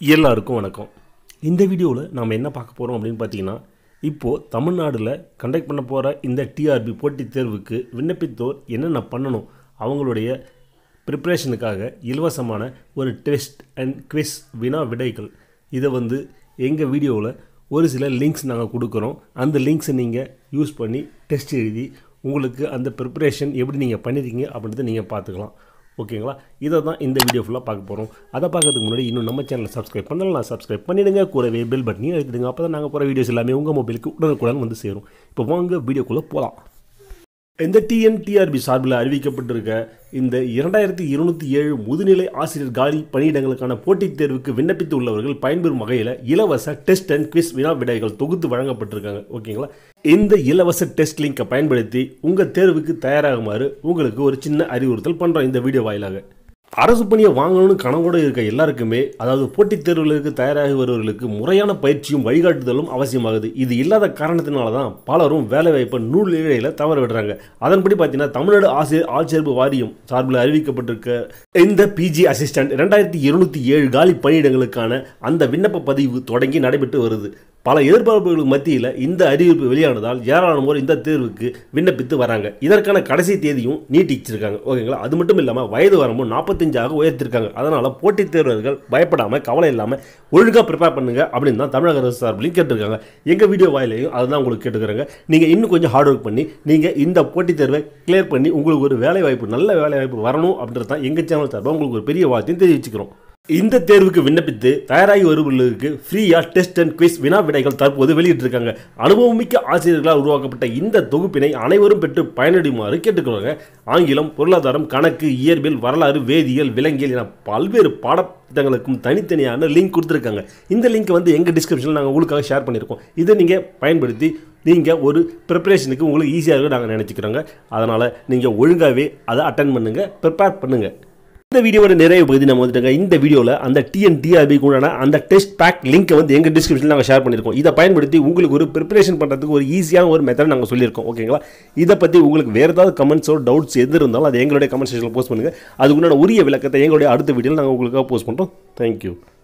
எல்லாருக்கும் வணக்கம் இந்த வீடியோவில் நாம் என்ன பார்க்க போகிறோம் அப்படின்னு பார்த்தீங்கன்னா இப்போது தமிழ்நாட்டில் கண்டக்ட் பண்ண போகிற இந்த டிஆர்பி போட்டித் தேர்வுக்கு விண்ணப்பித்தோர் என்னென்ன பண்ணணும் அவங்களுடைய ப்ரிப்ரேஷனுக்காக இலவசமான ஒரு டெஸ்ட் அண்ட் குவிஸ் வினா விடைகள் இதை வந்து எங்கள் வீடியோவில் ஒரு சில லிங்க்ஸ் நாங்கள் கொடுக்குறோம் அந்த லிங்க்ஸை நீங்கள் யூஸ் பண்ணி டெஸ்ட் எழுதி உங்களுக்கு அந்த ப்ரிப்ரேஷன் எப்படி நீங்கள் பண்ணியிருக்கீங்க அப்படின்றத நீங்கள் பார்த்துக்கலாம் ஓகேங்களா இதை தான் இந்த வீடியோ ஃபுல்லாக பார்க்க போகிறோம் அதை பார்க்கறதுக்கு முன்னாடி இன்னும் நம்ம சேனலை சப்ஸ்கிரைப் பண்ணலாம் சப்ஸ்கிரைப் பண்ணிடுங்க கூடவே பெல் பட்டனையும் அழுத்திடுங்க அப்போ தான் நாங்கள் போகிற வீடியோஸ் எல்லாமே உங்கள் மொபைலுக்கு உடனுக்குடன் வந்து சேரும் இப்போ வாங்க வீடியோக்குள்ளே போகலாம் இந்த டிஎன்டிஆர்பி சார்பில் அறிவிக்கப்பட்டிருக்க இந்த இரண்டாயிரத்தி இருநூத்தி ஏழு முதுநிலை ஆசிரியர் காலி பணியிடங்களுக்கான போட்டித் தேர்வுக்கு விண்ணப்பித்து உள்ளவர்கள் பயன்பெறும் வகையில் இலவச டெஸ்ட் அண்ட் குவிஸ் வினா விடைகள் தொகுத்து வழங்கப்பட்டிருக்காங்க ஓகேங்களா இந்த இலவச டெஸ்ட் லிங்கை பயன்படுத்தி உங்கள் தேர்வுக்கு தயாராகுமாறு உங்களுக்கு ஒரு சின்ன அறிவுறுத்தல் பண்ணுறோம் இந்த வீடியோ வாயிலாக அரசு பணியை வாங்கணும்னு கனவோடு இருக்க எல்லாருக்குமே அதாவது போட்டித் தேர்வுகளுக்கு தயாராகி வருவர்களுக்கு முறையான பயிற்சியும் வழிகாட்டுதலும் அவசியமாகுது இது இல்லாத காரணத்தினால தான் பலரும் வேலைவாய்ப்பை நூல் இழையில் தவற விடுறாங்க அதன்படி பார்த்தீங்கன்னா தமிழ்நாடு ஆசிரியர் ஆட்சேர்ப்பு வாரியம் சார்பில் அறிவிக்கப்பட்டிருக்க இந்த பிஜி அசிஸ்டன்ட் ரெண்டாயிரத்தி இருநூத்தி ஏழு காலி பணியிடங்களுக்கான அந்த விண்ணப்ப பதிவு தொடங்கி நடைபெற்று வருது பல எதிர்பார்ப்புகளுக்கு மத்தியில் இந்த அறிவிப்பு வெளியானதால் ஏராளமானோர் இந்த தேர்வுக்கு விண்ணப்பித்து வராங்க இதற்கான கடைசி தேதியும் நீட்டிச்சிருக்காங்க ஓகேங்களா அது மட்டும் இல்லாமல் வயது வரம்பும் நாற்பத்தஞ்சாக உயர்த்திருக்காங்க அதனால் போட்டித் தேர்வர்கள் பயப்படாமல் கவலை இல்லாமல் ஒழுங்காக ப்ரிப்பேர் பண்ணுங்க அப்படின்னு தான் தமிழக அரசு சார்பிலையும் கேட்டிருக்காங்க எங்கள் வீடியோ வாயிலையும் அதுதான் உங்களுக்கு கேட்டுக்கிறேங்க நீங்கள் இன்னும் கொஞ்சம் ஹார்ட் ஒர்க் பண்ணி நீங்கள் இந்த போட்டித் தேர்வை கிளியர் பண்ணி உங்களுக்கு ஒரு வேலை வாய்ப்பு நல்ல வேலை வாய்ப்பு வரணும் அப்படின்றது தான் எங்கள் சேனல் சார்பாக உங்களுக்கு ஒரு பெரிய வாழ்த்தையும் தெரிவிச்சுக்கிறோம் இந்த தேர்வுக்கு விண்ணப்பித்து தயாராகி வருபவர்களுக்கு ஃப்ரீயாக டெஸ்ட் அண்ட் குவிஸ் வினா விடைகள் தற்போது வெளியிட்டிருக்காங்க அனுபவமிக்க ஆசிரியர்களால் உருவாக்கப்பட்ட இந்த தொகுப்பினை அனைவரும் பெற்று பயனடையுமாறு கேட்டுக்கொள்வாங்க ஆங்கிலம் பொருளாதாரம் கணக்கு இயற்பியல் வரலாறு வேதியியல் விலங்கியல் என பல்வேறு பாடத்திட்டங்களுக்கும் தனித்தனியான லிங்க் கொடுத்துருக்காங்க இந்த லிங்க் வந்து எங்கள் டிஸ்கிரிப்ஷனில் நாங்கள் உங்களுக்காக ஷேர் பண்ணியிருக்கோம் இதை நீங்கள் பயன்படுத்தி நீங்கள் ஒரு ப்ரிப்பரேஷனுக்கு உங்களுக்கு ஈஸியாக இருக்கும் நாங்கள் நினச்சிக்கிறோங்க அதனால் நீங்கள் ஒழுங்காகவே அதை அட்டன் பண்ணுங்கள் ப்ரிப்பேர் பண்ணுங்கள் இந்த வீடியோவோட நிறைய பகுதி நம்ம வந்துட்டுங்க இந்த வீடியோவில் அந்த டிஎன்டிஆர்பி உண்டான அந்த டெஸ்ட் பேக் லிங்க்கை வந்து எங்கள் டிஸ்கிரிப்ஷனில் நாங்கள் ஷேர் பண்ணியிருக்கோம் இதை பயன்படுத்தி உங்களுக்கு ஒரு ப்ரிப்பரேஷன் பண்ணுறதுக்கு ஒரு ஈஸியான ஒரு மெத்தட் நாங்கள் சொல்லியிருக்கோம் ஓகேங்களா இதை பற்றி உங்களுக்கு வேறு ஏதாவது கமெண்ட்ஸோ டவுட்ஸ் எது இருந்தாலும் அது எங்களுடைய கமெண்ட் செக்ஷனில் போஸ்ட் பண்ணுங்கள் அதுக்குண்டான உரிய விளக்கத்தை எங்களுடைய அடுத்த வீடியோவில் நாங்கள் உங்களுக்காக போஸ்ட் பண்ணுறோம் தேங்க்யூ